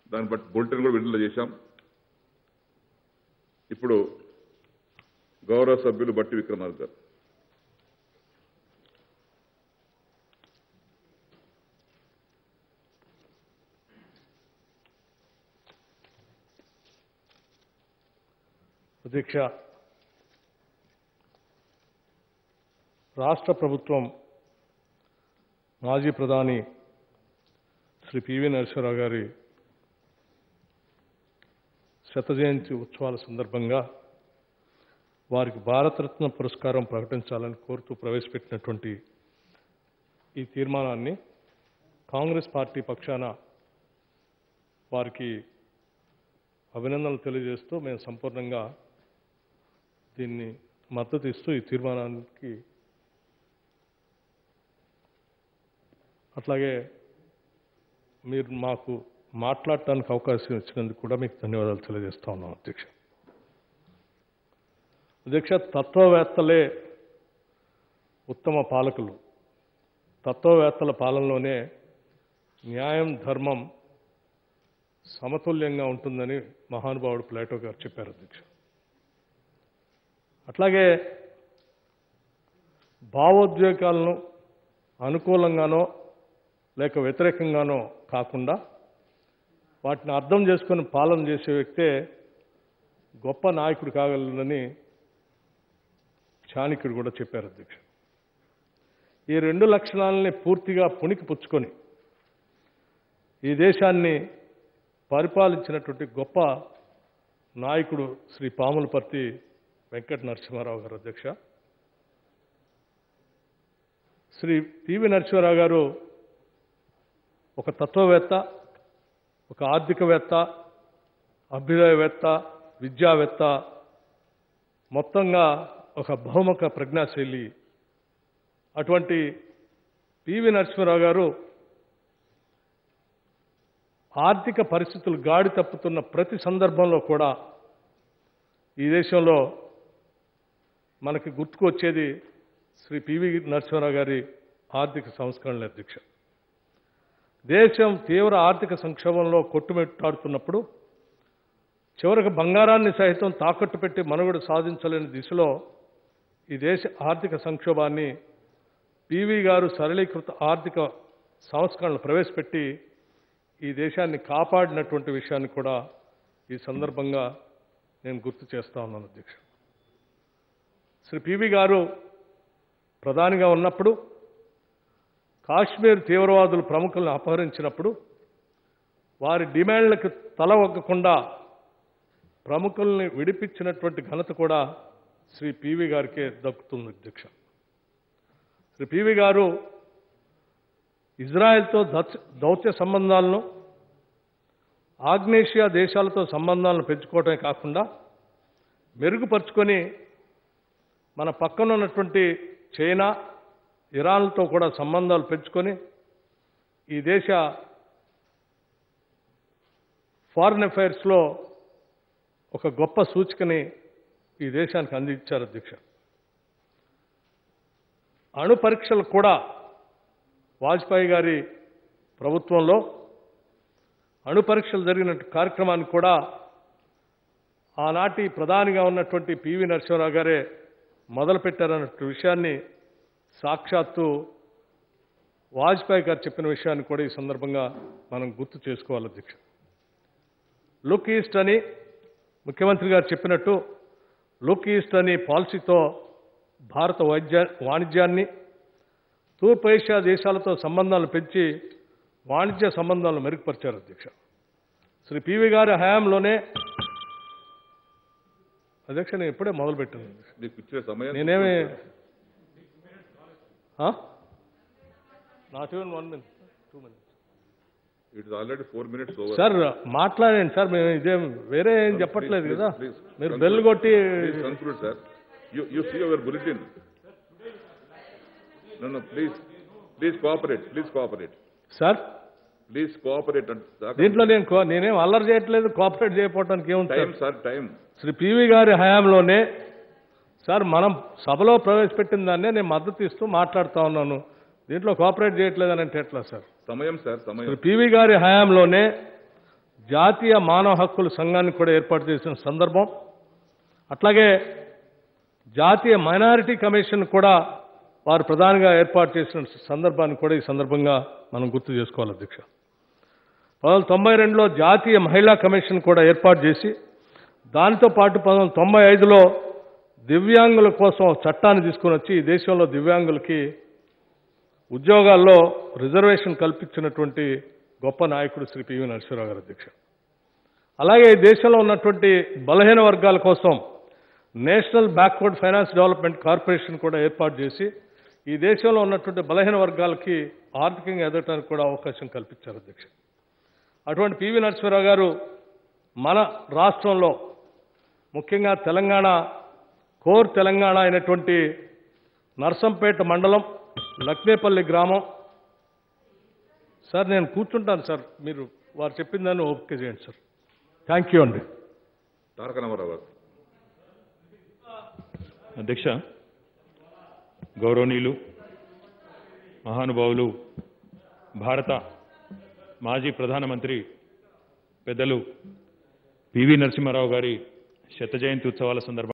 దాన్ని బట్టి బులెటిన్ కూడా విడుదల చేశాం ఇప్పుడు గౌరవ సభ్యులు బట్టి విక్రమార్క గారు అధ్యక్ష రాష్ట్ర ప్రభుత్వం మాజీ ప్రధాని శ్రీ పివి నరసింహరావు గారి శత జయంతి ఉత్సవాల సందర్భంగా వారికి భారతరత్న పురస్కారం ప్రకటించాలని కోరుతూ ప్రవేశపెట్టినటువంటి ఈ తీర్మానాన్ని కాంగ్రెస్ పార్టీ పక్షాన వారికి అభినందనలు తెలియజేస్తూ మేము సంపూర్ణంగా దీన్ని మద్దతు ఇస్తూ ఈ తీర్మానానికి అట్లాగే మీరు మాకు మాట్లాడటానికి అవకాశం ఇచ్చినందుకు కూడా మీకు ధన్యవాదాలు తెలియజేస్తా ఉన్నాం అధ్యక్ష అధ్యక్ష తత్వవేత్తలే ఉత్తమ పాలకులు తత్వవేత్తల పాలనలోనే న్యాయం ధర్మం సమతుల్యంగా ఉంటుందని మహానుభావుడు ప్లేటో గారు చెప్పారు అధ్యక్ష అట్లాగే భావోద్వేగాలను అనుకూలంగానో లేక వ్యతిరేకంగానో కాకుండా వాటిని అర్థం చేసుకొని పాలన చేసే వ్యక్తే గొప్ప నాయకుడు కాగలనని చాణక్యుడు కూడా చెప్పారు అధ్యక్ష ఈ రెండు లక్షణాలని పూర్తిగా పుణికి పుచ్చుకొని ఈ దేశాన్ని పరిపాలించినటువంటి గొప్ప నాయకుడు శ్రీ పాములపర్తి వెంకట నరసింహారావు గారు అధ్యక్ష శ్రీ పివి నరసింహారావు గారు ఒక తత్వవేత్త ఒక ఆర్థికవేత్త అభ్యుదయవేత్త విద్యావేత్త మొత్తంగా ఒక బహుముఖ ప్రజ్ఞాశైలి అటువంటి పివి నరసింహారావు గారు ఆర్థిక పరిస్థితులు గాడి తప్పుతున్న ప్రతి సందర్భంలో కూడా ఈ దేశంలో మనకి గుర్తుకు వచ్చేది శ్రీ పివి నరసింహారావు గారి ఆర్థిక సంస్కరణల అధ్యక్ష దేశం తీవ్ర ఆర్థిక సంక్షోభంలో కొట్టుమెట్టాడుతున్నప్పుడు చివరికి బంగారాన్ని సైతం తాకట్టు పెట్టి మనుగడ సాధించలేని దిశలో ఈ దేశ ఆర్థిక సంక్షోభాన్ని పివి గారు సరళీకృత ఆర్థిక సంస్కరణలు ప్రవేశపెట్టి ఈ దేశాన్ని కాపాడినటువంటి విషయాన్ని కూడా ఈ సందర్భంగా నేను గుర్తు చేస్తా ఉన్నాను అధ్యక్ష శ్రీ పివి గారు ప్రధానిగా ఉన్నప్పుడు కాశ్మీర్ తీవ్రవాదులు ప్రముఖులను అపహరించినప్పుడు వారి డిమాండ్లకు తల ఒగ్గకుండా ప్రముఖుల్ని విడిపించినటువంటి ఘనత కూడా శ్రీ పివి గారికే దక్కుతుంది అధ్యక్ష శ్రీ పివి గారు ఇజ్రాయెల్తో దౌత్య- దౌత్య సంబంధాలను ఆగ్నేషియా దేశాలతో సంబంధాలను పెంచుకోవటమే కాకుండా మెరుగుపరుచుకొని మన పక్కన ఉన్నటువంటి చైనా ఇరాన్లతో కూడా సంబంధాలు పెంచుకొని ఈ దేశ ఫారిన్ అఫైర్స్లో ఒక గొప్ప సూచికని ఈ దేశానికి అందించారు అధ్యక్ష అణు పరీక్షలు కూడా వాజ్పేయి గారి ప్రభుత్వంలో అణు పరీక్షలు జరిగిన కార్యక్రమాన్ని కూడా ఆనాటి ప్రధానిగా ఉన్నటువంటి పివి నరసింహరావు గారే మొదలుపెట్టారన్న విషయాన్ని సాక్షాత్తు వాజ్పేయి గారు చెప్పిన విషయాన్ని కూడా ఈ సందర్భంగా మనం గుర్తు చేసుకోవాలి అధ్యక్ష లుక్ ఈస్ట్ అని ముఖ్యమంత్రి గారు చెప్పినట్టు లుక్ ఈస్ట్ అని పాలసీతో భారత వైద్య వాణిజ్యాన్ని తూర్పు ఏషియా దేశాలతో సంబంధాలు పెంచి వాణిజ్య సంబంధాలను మెరుగుపరిచారు అధ్యక్ష శ్రీ పివి గారి హయాంలోనే అధ్యక్ష నేను ఇప్పుడే మొదలుపెట్టాను అధ్యక్ష. మీకు ఇచ్చే సమయం నేనేమి not even one minute two minutes it is already four minutes over sir మాట్లాడండి సార్ మేము ఇదేం వేరే ఏం చెప్పట్లేదు please, కదా please, మీరు conclude. బెల్ కొట్టి please conclude sir you you see your bulletin no no please please cooperate please cooperate sir please cooperate అంటే దీంట్లో నేను కో- నేనేం అల్లరి చేయట్లేదు కోఆపరేట్ చేయకపోవడానికి ఏముంది time sir? Sir time Shri PV గారి హయాంలోనే సార్ మనం సభలో ప్రవేశపెట్టిన దాన్నే నేను మద్దతు ఇస్తూ మాట్లాడుతా ఉన్నాను దీంట్లో కోఆపరేట్ చేయట్లేదని అంటే ఎట్లా సార్ సమయం సార్ సమయం శ్రీ పివి గారి హయాంలోనే జాతీయ మానవ హక్కుల సంఘాన్ని కూడా ఏర్పాటు చేసిన సందర్భం అట్లాగే జాతీయ మైనారిటీ కమిషన్ కూడా వారు ప్రధానంగా ఏర్పాటు చేసిన సందర్భాన్ని కూడా ఈ సందర్భంగా మనం గుర్తు చేసుకోవాలి అధ్యక్ష పంతొమ్మిది వందల తొంభై రెండులో జాతీయ మహిళా కమిషన్ కూడా ఏర్పాటు చేసి దానితో పాటు పంతొమ్మిది వందల తొంభై ఐదులో దివ్యాంగుల కోసం చట్టాన్ని తీసుకొని వచ్చి ఈ దేశంలో దివ్యాంగులకి ఉద్యోగాల్లో రిజర్వేషన్ కల్పించినటువంటి గొప్ప నాయకుడు శ్రీ పివి నరసింహరావు గారు అధ్యక్ష అలాగే ఈ దేశంలో ఉన్నటువంటి బలహీన వర్గాల కోసం national backward finance development corporation కూడా ఏర్పాటు చేసి ఈ దేశంలో ఉన్నటువంటి బలహీన వర్గాలకి ఆర్థికంగా ఎదగటానికి కూడా అవకాశం కల్పించారు అధ్యక్ష అటువంటి పివి నరసింహరావు గారు మన రాష్ట్రంలో ముఖ్యంగా తెలంగాణ కోర్ తెలంగాణ అయినటువంటి నర్సంపేట మండలం లక్నేపల్లి గ్రామం సార్ నేను కూర్చుంటాను సార్ మీరు వారు చెప్పిన దాన్ని ఓపిక చేయండి సార్ థ్యాంక్ యూ అండి తారక రామారావు గారు అధ్యక్ష గౌరవనీయులు మహానుభావులు భారత మాజీ ప్రధానమంత్రి పెద్దలు పివి నరసింహారావు గారి శత జయంతి ఉత్సవాల సందర్భంగా